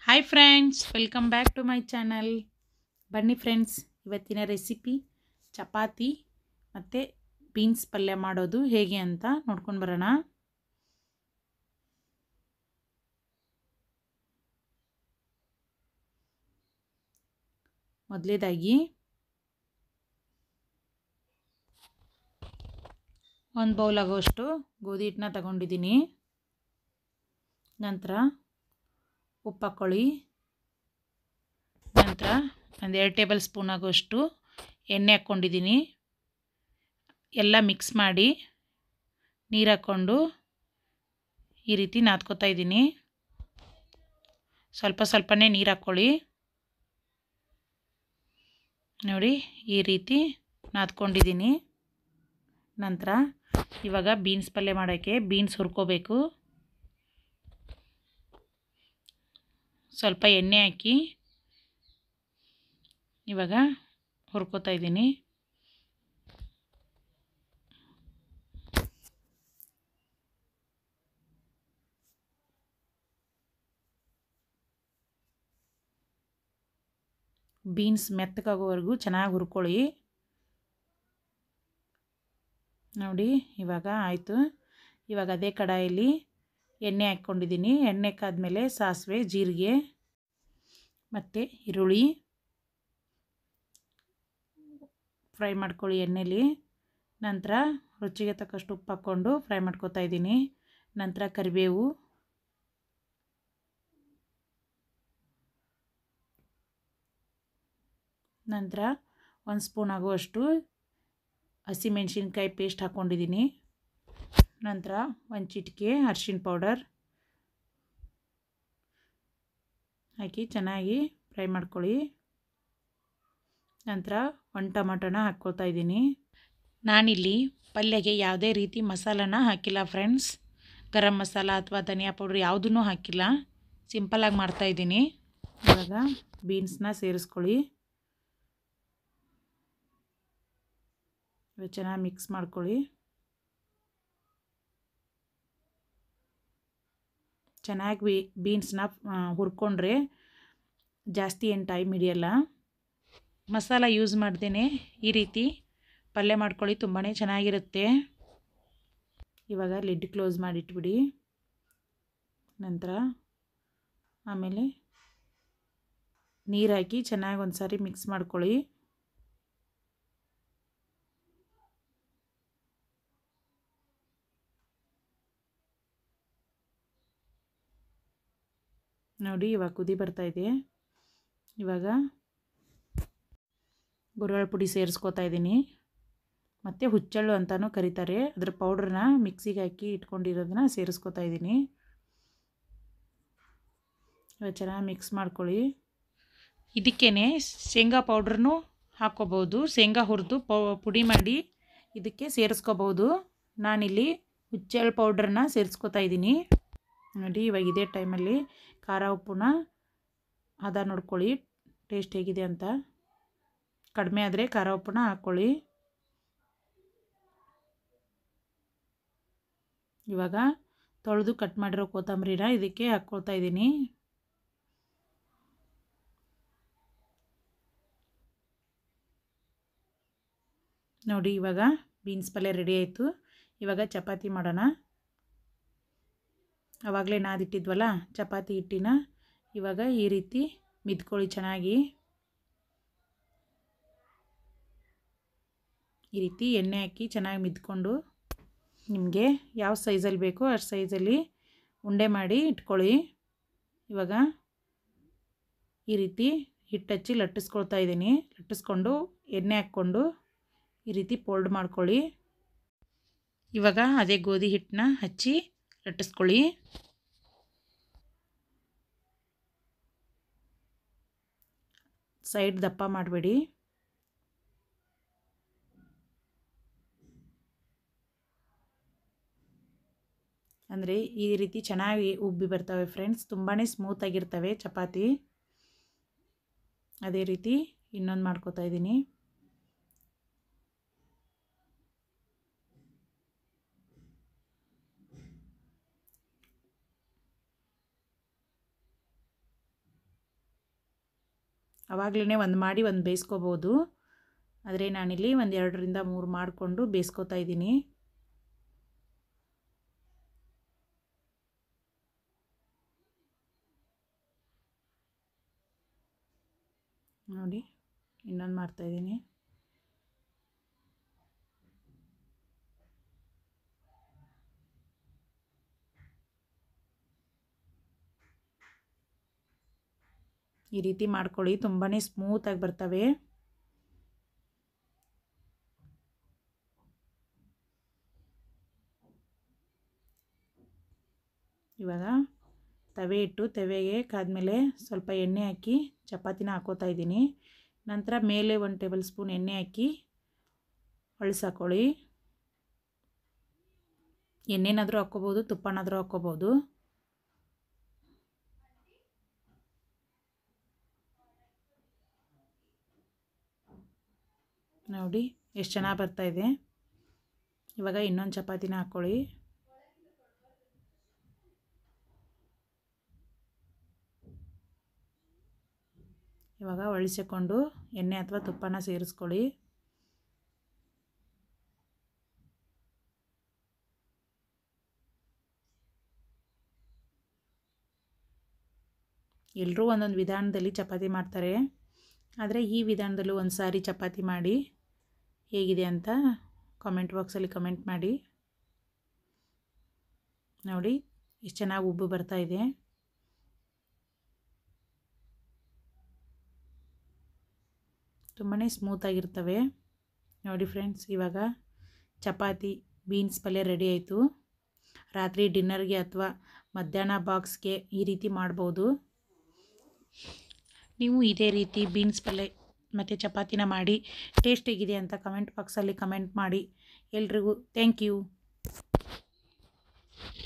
hi friends welcome back to my channel ಬನ್ನಿ friends ಇವತ್ತಿನ recipe chapati ಮತ್ತು ಬೀನ್ಸ್ ಪಲ್ಯ ಮಾಡೋದು ಹೇಗೆ ಅಂತ ನೋಡ್ಕೊಂಡು ಬರೋಣ ಮೊದಲೇದಾಗಿ ಒಂದು ಬೌಲ್ ಆಗೋಷ್ಟು ಗೋಧಿ ಹಿಟ್ಟನ್ನ ತಗೊಂಡಿದ್ದೀನಿ ನಂತರ ಉಪ್ಪು ಹಾಕ್ಕೊಳ್ಳಿ ನಂತರ ಒಂದು ಎರಡು ಟೇಬಲ್ ಸ್ಪೂನ್ ಆಗೋಷ್ಟು ಎಣ್ಣೆ ಹಾಕ್ಕೊಂಡಿದ್ದೀನಿ ಎಲ್ಲ ಮಿಕ್ಸ್ ಮಾಡಿ ನೀರು ಹಾಕ್ಕೊಂಡು ಈ ರೀತಿ ನಾದ್ಕೋತಾ ಇದ್ದೀನಿ ಸ್ವಲ್ಪ ಸ್ವಲ್ಪನೇ ನೀರು ಹಾಕ್ಕೊಳ್ಳಿ ನೋಡಿ ಈ ರೀತಿ ನಾದ್ಕೊಂಡಿದ್ದೀನಿ ನಂತರ ಇವಾಗ ಬೀನ್ಸ್ ಪಲ್ಯ ಮಾಡೋಕ್ಕೆ ಬೀನ್ಸ್ ಹುರ್ಕೋಬೇಕು ಸ್ವಲ್ಪ ಎಣ್ಣೆ ಹಾಕಿ ಇವಾಗ ಹುರ್ಕೋತಾ ಇದ್ದೀನಿ ಬೀನ್ಸ್ ಮೆತ್ತಗಾಗೋವರೆಗೂ ಚೆನ್ನಾಗಿ ಹುರ್ಕೊಳ್ಳಿ ನೋಡಿ ಇವಾಗ ಆಯಿತು ಇವಾಗ ಅದೇ ಕಡಾಯಲ್ಲಿ ಎಣ್ಣೆ ಹಾಕ್ಕೊಂಡಿದ್ದೀನಿ ಎಣ್ಣೆ ಕಾದ್ಮೇಲೆ ಸಾಸಿವೆ ಜೀರಿಗೆ ಮತ್ತು ಈರುಳ್ಳಿ ಫ್ರೈ ಮಾಡ್ಕೊಳ್ಳಿ ಎಣ್ಣೆಲಿ ನಂತರ ರುಚಿಗೆ ತಕ್ಕಷ್ಟು ಉಪ್ಪು ಹಾಕ್ಕೊಂಡು ಫ್ರೈ ಮಾಡ್ಕೊತಾ ಇದ್ದೀನಿ ನಂತರ ಕರಿಬೇವು ನಂತರ ಒಂದು ಸ್ಪೂನ್ ಆಗುವಷ್ಟು ಹಸಿಮೆಣ್ಸಿನ್ಕಾಯಿ ಪೇಸ್ಟ್ ಹಾಕ್ಕೊಂಡಿದ್ದೀನಿ ನಂತರ ಒಂದು ಚಿಟಿಕೆ ಅರ್ಶಿಣ ಪೌಡರ್ ಹಾಕಿ ಚೆನ್ನಾಗಿ ಫ್ರೈ ಮಾಡ್ಕೊಳ್ಳಿ ನಂತರ ಒಂದು ಟೊಮಾಟೋನ ಹಾಕ್ಕೊಳ್ತಾ ಇದ್ದೀನಿ ನಾನಿಲ್ಲಿ ಪಲ್ಯಗೆ ಯಾವುದೇ ರೀತಿ ಮಸಾಲನ ಹಾಕಿಲ್ಲ ಫ್ರೆಂಡ್ಸ್ ಗರಂ ಮಸಾಲ ಅಥವಾ ಧನಿಯಾ ಪೌಡ್ರ್ ಯಾವುದೂ ಹಾಕಿಲ್ಲ ಸಿಂಪಲಾಗಿ ಮಾಡ್ತಾಯಿದ್ದೀನಿ ಇವಾಗ ಬೀನ್ಸ್ನ ಸೇರಿಸ್ಕೊಳ್ಳಿ ಚೆನ್ನಾಗಿ ಮಿಕ್ಸ್ ಮಾಡ್ಕೊಳ್ಳಿ ಚೆನ್ನಾಗಿ ಬಿ ಬೀನ್ಸ್ನ ಹುರ್ಕೊಂಡ್ರೆ ಜಾಸ್ತಿ ಏನು ಟೈಮ್ ಹಿಡಿಯಲ್ಲ ಮಸಾಲ ಯೂಸ್ ಮಾಡ್ದೇ ಈ ರೀತಿ ಪಲ್ಯ ಮಾಡ್ಕೊಳ್ಳಿ ತುಂಬಾ ಚೆನ್ನಾಗಿರುತ್ತೆ ಇವಾಗ ಲಿಡ್ ಕ್ಲೋಸ್ ಮಾಡಿಟ್ಬಿಡಿ ನಂತರ ಆಮೇಲೆ ನೀರು ಹಾಕಿ ಚೆನ್ನಾಗಿ ಒಂದು ಸಾರಿ ಮಿಕ್ಸ್ ಮಾಡ್ಕೊಳ್ಳಿ ನೋಡಿ ಇವಾಗ ಕುದಿ ಬರ್ತಾಯಿದೆ ಇವಾಗ ಗುರುವಳ ಪುಡಿ ಸೇರಿಸ್ಕೋತಾ ಇದ್ದೀನಿ ಮತ್ತು ಹುಚ್ಚಳ್ಳು ಅಂತಲೂ ಕರೀತಾರೆ ಅದ್ರ ಪೌಡ್ರನ್ನ ಮಿಕ್ಸಿಗೆ ಹಾಕಿ ಇಟ್ಕೊಂಡಿರೋದನ್ನ ಸೇರಿಸ್ಕೋತಾ ಇದ್ದೀನಿ ಇವಾಗ ಚೆನ್ನಾಗಿ ಮಿಕ್ಸ್ ಮಾಡ್ಕೊಳ್ಳಿ ಇದಕ್ಕೇ ಶೇಂಗಾ ಪೌಡ್ರನ್ನೂ ಹಾಕ್ಕೋಬೋದು ಶೇಂಗಾ ಹುರಿದು ಪೌ ಪುಡಿ ಮಾಡಿ ಇದಕ್ಕೆ ಸೇರಿಸ್ಕೋಬೋದು ನಾನಿಲ್ಲಿ ಹುಚ್ಚೆಳ್ಳು ಪೌಡ್ರನ್ನ ಸೇರಿಸ್ಕೋತಾ ಇದ್ದೀನಿ ನೋಡಿ ಇವಾಗ ಇದೇ ಟೈಮಲ್ಲಿ ಖಾರ ಉಪ್ಪುನ ಹದ ನೋಡ್ಕೊಳ್ಳಿ ಟೇಸ್ಟ್ ಹೇಗಿದೆ ಅಂತ ಕಡಿಮೆ ಆದರೆ ಖಾರ ಉಪ್ಪನ್ನ ಹಾಕ್ಕೊಳ್ಳಿ ಇವಾಗ ತೊಳೆದು ಕಟ್ ಮಾಡಿರೋ ಕೊತ್ತಂಬರಿನ ಇದಕ್ಕೆ ಹಾಕ್ಕೊಳ್ತಾ ಇದ್ದೀನಿ ನೋಡಿ ಇವಾಗ ಬೀನ್ಸ್ ಪಲ್ಯ ರೆಡಿ ಆಯಿತು ಇವಾಗ ಚಪಾತಿ ಮಾಡೋಣ ಆವಾಗಲೇ ನಾದಿಟ್ಟಿದ್ವಲ್ಲ ಚಪಾತಿ ಹಿಟ್ಟಿನ ಇವಾಗ ಈ ರೀತಿ ಮಿದ್ಕೊಳ್ಳಿ ಚೆನ್ನಾಗಿ ಈ ರೀತಿ ಎಣ್ಣೆ ಹಾಕಿ ಚೆನ್ನಾಗಿ ಮಿದ್ಕೊಂಡು ನಿಮಗೆ ಯಾವ ಸೈಜಲ್ಲಿ ಬೇಕೋ ಅಷ್ಟು ಸೈಜಲ್ಲಿ ಉಂಡೆ ಮಾಡಿ ಇಟ್ಕೊಳ್ಳಿ ಇವಾಗ ಈ ರೀತಿ ಹಿಟ್ಟು ಹಚ್ಚಿ ಲಟ್ಟಿಸ್ಕೊಳ್ತಾ ಇದ್ದೀನಿ ಲಟ್ಟಿಸ್ಕೊಂಡು ಎಣ್ಣೆ ಹಾಕ್ಕೊಂಡು ಈ ರೀತಿ ಫೋಲ್ಡ್ ಮಾಡ್ಕೊಳ್ಳಿ ಇವಾಗ ಅದೇ ಗೋಧಿ ಹಿಟ್ಟನ್ನ ಹಚ್ಚಿ ಲಟ್ಟಿಸ್ಕೊಳ್ಳಿ ಸೈಡ್ ದಪ್ಪ ಮಾಡಬೇಡಿ ಅಂದರೆ ಈ ರೀತಿ ಚೆನ್ನಾಗಿ ಉಬ್ಬಿ ಬರ್ತವೆ ಫ್ರೆಂಡ್ಸ್ ತುಂಬಾ ಸ್ಮೂತಾಗಿರ್ತವೆ ಚಪಾತಿ ಅದೇ ರೀತಿ ಇನ್ನೊಂದು ಮಾಡ್ಕೋತಾ ಇದ್ದೀನಿ ಆವಾಗಲೇ ಒಂದು ಮಾಡಿ ಒಂದು ಬೇಯಿಸ್ಕೋಬೋದು ಆದರೆ ನಾನಿಲ್ಲಿ ಒಂದು ಎರಡರಿಂದ ಮೂರು ಮಾಡಿಕೊಂಡು ಬೇಯಿಸ್ಕೊತಾ ಇದ್ದೀನಿ ನೋಡಿ ಇನ್ನೊಂದು ಮಾಡ್ತಾಯಿದ್ದೀನಿ ಈ ರೀತಿ ಮಾಡ್ಕೊಳ್ಳಿ ತುಂಬಾ ಸ್ಮೂತಾಗಿ ಬರ್ತವೆ ಇವಾಗ ತವೆ ಇಟ್ಟು ತವೆಗೆ ಕಾದ್ಮೇಲೆ ಸ್ವಲ್ಪ ಎಣ್ಣೆ ಹಾಕಿ ಚಪಾತಿನ ಹಾಕೋತಾ ಇದ್ದೀನಿ ನಂತರ ಮೇಲೆ ಒಂದು ಟೇಬಲ್ ಸ್ಪೂನ್ ಎಣ್ಣೆ ಹಾಕಿ ಅಳಿಸಾಕೊಳ್ಳಿ ಎಣ್ಣೆನಾದರೂ ಹಾಕ್ಕೋಬೋದು ತುಪ್ಪನಾದರೂ ಹಾಕ್ಕೋಬೋದು ನೋಡಿ ಎಷ್ಟು ಚೆನ್ನಾಗಿ ಬರ್ತಾಯಿದೆ ಇವಾಗ ಇನ್ನೊಂದು ಚಪಾತಿನ ಹಾಕ್ಕೊಳ್ಳಿ ಇವಾಗ ಒಳಿಸಿಕೊಂಡು ಎಣ್ಣೆ ಅಥವಾ ತುಪ್ಪನ ಸೇರಿಸ್ಕೊಳ್ಳಿ ಎಲ್ಲರೂ ಒಂದೊಂದು ವಿಧಾನದಲ್ಲಿ ಚಪಾತಿ ಮಾಡ್ತಾರೆ ಆದರೆ ಈ ವಿಧಾನದಲ್ಲೂ ಒಂದು ಸಾರಿ ಚಪಾತಿ ಮಾಡಿ ಹೇಗಿದೆ ಅಂತ ಕಾಮೆಂಟ್ ಬಾಕ್ಸಲ್ಲಿ ಕಮೆಂಟ್ ಮಾಡಿ ನೋಡಿ ಎಷ್ಟು ಚೆನ್ನಾಗಿ ಉಬ್ಬು ಬರ್ತಾ ಇದೆ ತುಂಬಾ ಸ್ಮೂತಾಗಿರ್ತವೆ ನೋಡಿ ಫ್ರೆಂಡ್ಸ್ ಇವಾಗ ಚಪಾತಿ ಬೀನ್ಸ್ ಪಲ್ಯ ರೆಡಿ ಆಯಿತು ರಾತ್ರಿ ಡಿನ್ನರ್ಗೆ ಅಥವಾ ಮಧ್ಯಾಹ್ನ ಬಾಕ್ಸ್ಗೆ ಈ ರೀತಿ ಮಾಡ್ಬೋದು ನೀವು ಇದೇ ರೀತಿ ಬೀನ್ಸ್ ಪಲ್ಯ ಮತ್ತು ಚಪಾತಿನ ಮಾಡಿ ಟೇಸ್ಟ್ ಹೇಗಿದೆ ಅಂತ ಕಮೆಂಟ್ ಬಾಕ್ಸಲ್ಲಿ ಕಮೆಂಟ್ ಮಾಡಿ ಎಲ್ರಿಗೂ ಥ್ಯಾಂಕ್ ಯು